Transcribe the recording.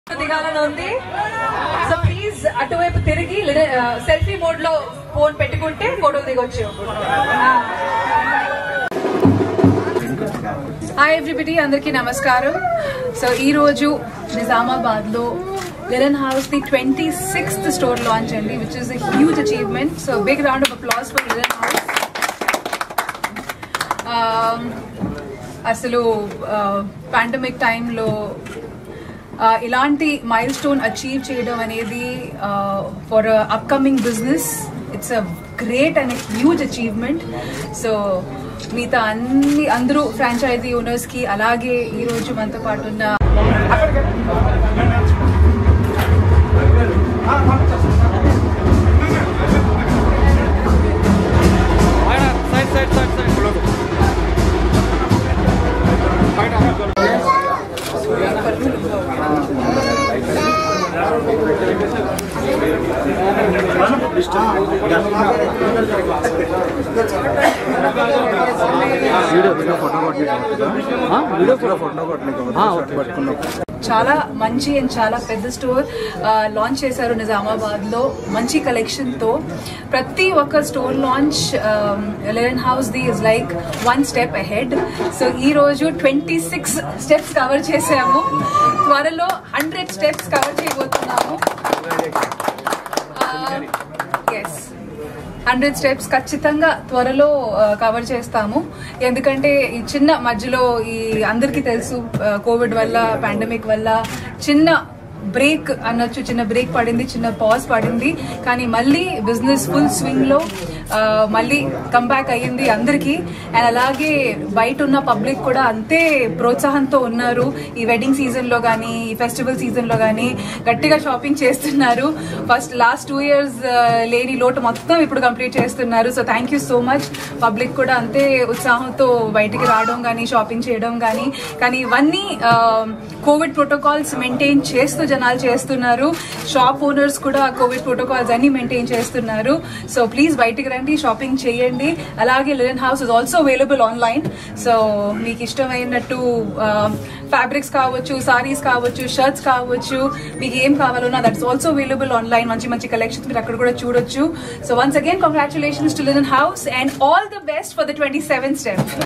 దిగాలని ఉంది so please అటువైపు తిరిగి సెల్ఫీ మోడ్ లో ఫోన్ పెట్టుకుంటే ఫోటోలు దిగొచ్చు హాయ్ ఎవ్రీబడి అందరికీ నమస్కారం సో ఈ రోజు నిజామాబాద్ లో Liran House the twenty sixth store launch అండి which is huge achievement so big round of applause for Liran House అసలు పాండమిక్ టైంలో ఇలాంటి మైల్ స్టోన్ అచీవ్ చేయడం అనేది for upcoming business it's a great and huge achievement so మిగతా అన్ని అందరూ franchise owners కి అలాగే ఈ రోజు మనతో పాటు ఉన్న side side side side video video photo కొట్టడానికి వీడియో కూడా ఫోటో కొట్టడానికి పట్టుకున్నాం చాలా మంచి అండ్ చాలా పెద్ద స్టోర్ లాంచ్ చేశారు నిజామాబాద్ లో మంచి కలెక్షన్ తో ప్రతి ఒక్క store launch Liran House the is like one step ahead so ఈ రోజు ట్వంటీ సిక్స్ స్టెప్స్ కవర్ చేసాము త్వరలో హండ్రెడ్ స్టెప్స్ కవర్ చేయబోతున్నాము ఎస్ హండ్రెడ్ స్టెప్స్ ఖచ్చితంగా త్వరలో కవర్ చేస్తాము ఎందుకంటే ఈ చిన్న మధ్యలో ఈ అందరికీ తెలుసు కోవిడ్ వల్ల పాండమిక్ వల్ల చిన్న బ్రేక్ అనొచ్చు చిన్న బ్రేక్ పడింది చిన్న పాజ్ పడింది కానీ మళ్ళీ బిజినెస్ ఫుల్ స్వింగ్ లో ఆ, మళ్ళీ కంబ్యాక్ అయ్యింది అందరికీ అండ్ అలాగే బయట ఉన్న పబ్లిక్ కూడా అంతే ప్రోత్సాహంతో ఉన్నారు ఈ వెడ్డింగ్ సీజన్ లో కానీ ఈ ఫెస్టివల్ సీజన్ లో కానీ గట్టిగా షాపింగ్ చేస్తున్నారు ఫస్ట్ లాస్ట్ టూ ఇయర్స్ లేని లోటు మొత్తం ఇప్పుడు కంప్లీట్ చేస్తున్నారు so thank you so much public కూడా అంతే ఉత్సాహంతో బయటికి రావడం కానీ షాపింగ్ చేయడం కానీ కానీ ఇవన్నీ కోవిడ్ ప్రోటోకాల్స్ మెయింటైన్ చేస్తూ జనాలు చేస్తున్నారు షాప్ ఓనర్స్ కూడా కోవిడ్ ప్రోటోకాల్స్ అన్ని మెయింటైన్ చేస్తున్నారు సో ప్లీజ్ బయటికి రండి షాపింగ్ చేయండి అలాగే Liran House is also available online so మీకు ఇష్టమైనట్టు ఫ్యాబ్రిక్స్ కావచ్చు సారీస్ కావచ్చు షర్ట్స్ కావచ్చు మీకు ఏం కావాలన్నా దట్స్ ఆల్సో అవైలబుల్ ఆన్లైన్ మంచి మంచి కలెక్షన్స్ మీరు అక్కడ కూడా చూడొచ్చు so once again congratulations to Liran House and all the best for the twenty seven step